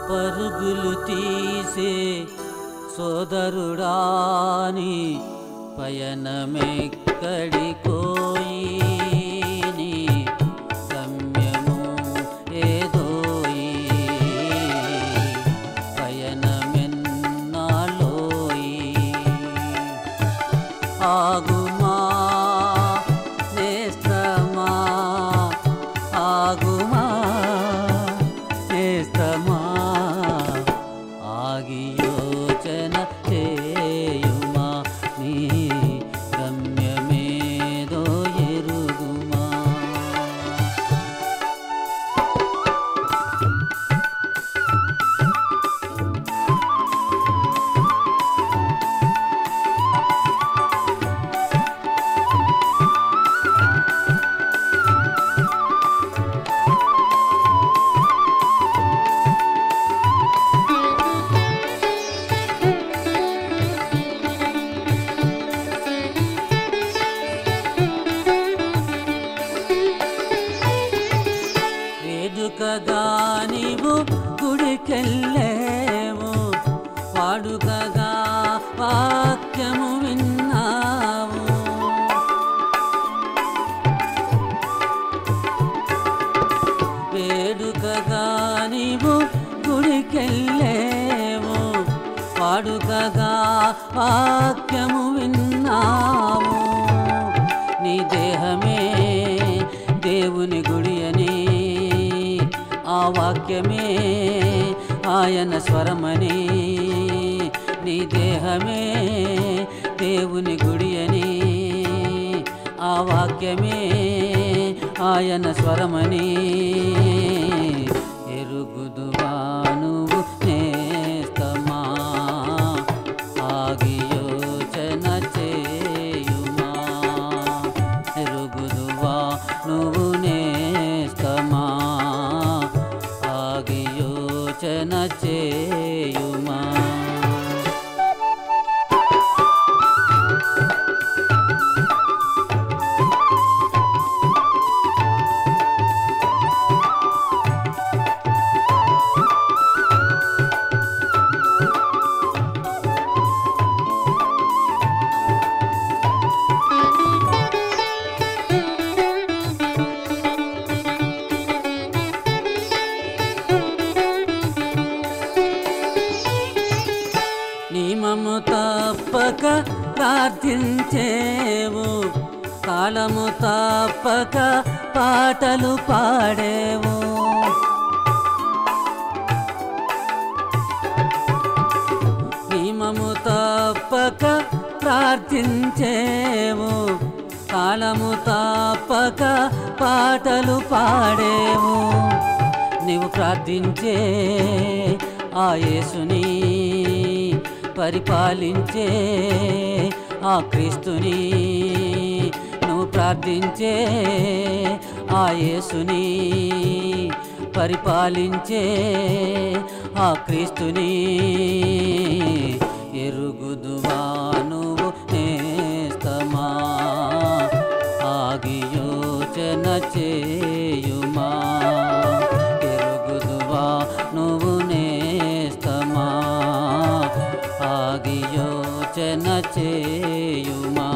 పరుగులు తీసే సోదరుడాని పయనమెక్కడి కోయి నీ గమ్యము ఏదోయి పయనమెన్నాలోయి ఆగుమా నేస్తమా ఆగుమా నేస్తమా ఆగి యోచన చేయుమా నీ గమ్యమేదో ఎరుగుమా వేడుకగా నీవు గుడికెళ్ళేవు వాడుకగా వాక్యము విన్నావు వేడుకగా నీవు గుడికెళ్ళేవు వాడుకగా వాక్యము విన్నావు నీ దేహమే దేవుని గుడి అని ఆ వాక్యమే ఆయన స్వరమని నీ దేహమే దేవుని గుడి అని ఆ వాక్యమే ఆయన స్వరమని ఎరుగుదువా నువ్వు నేస్తమా ఆగి యోచన చేయుమా ఎరుగుదువా నువ్వు నేస్తమా ఆగి యోచన చేయుమా నియమము తప్పక ప్రార్థించేవు కాలము తప్పక పాటలు పాడేవు నియమము తప్పక ప్రార్థించేవు కాలము తప్పక పాటలు పాడేవు నీవు ప్రార్థించే ఆ యేసుని పరిపాలించే ఆ క్రీస్తుని నువ్వు ప్రార్థించే ఆ యేసుని పరిపాలించే ఆ క్రీస్తుని ఎరుగుదువా నువ్వు నేస్తమా ఆగి యోచన చేయుమా ఎరుగుదువా నువ్వు నేస్తమా ఆగి యోచన చేయుమా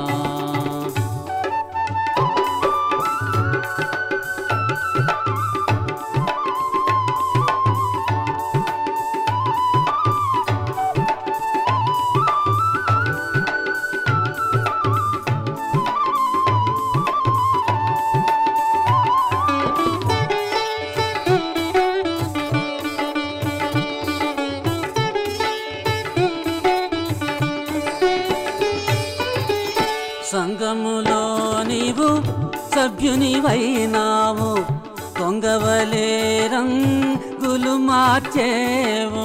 సంఘములో నీవు సభ్యునివైనావు కొంగవలే రంగులు మార్చేవు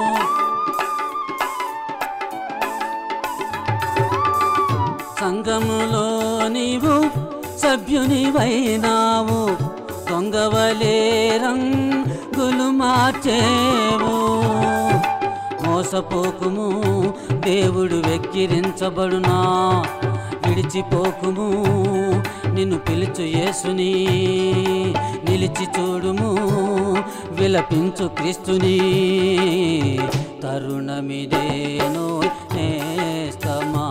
సంఘములో నీవు సభ్యునివైనావు దొంగవలే రంగులు మార్చేవు మోసపోకుము దేవుడు వెక్కిరించబడునా విడిచిపోకుము నిన్ను పిలుచు యేసుని నిలిచి చూడుము విలపించు క్రీస్తుని తరుణమిదేనో నేస్తమా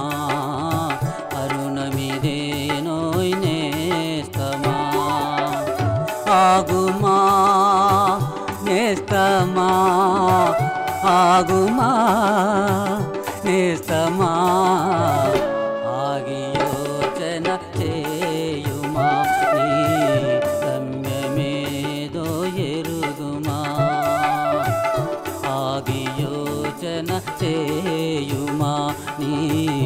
అరుణమిదేనో నేస్తమా ఆగుమా నేస్తమా ఆగుమా నేస్తమా ఆగి యోచన చేయుమా నీ గమ్యమేదో ఎరుగుమా ఆగి యోచన చేయుమా నీ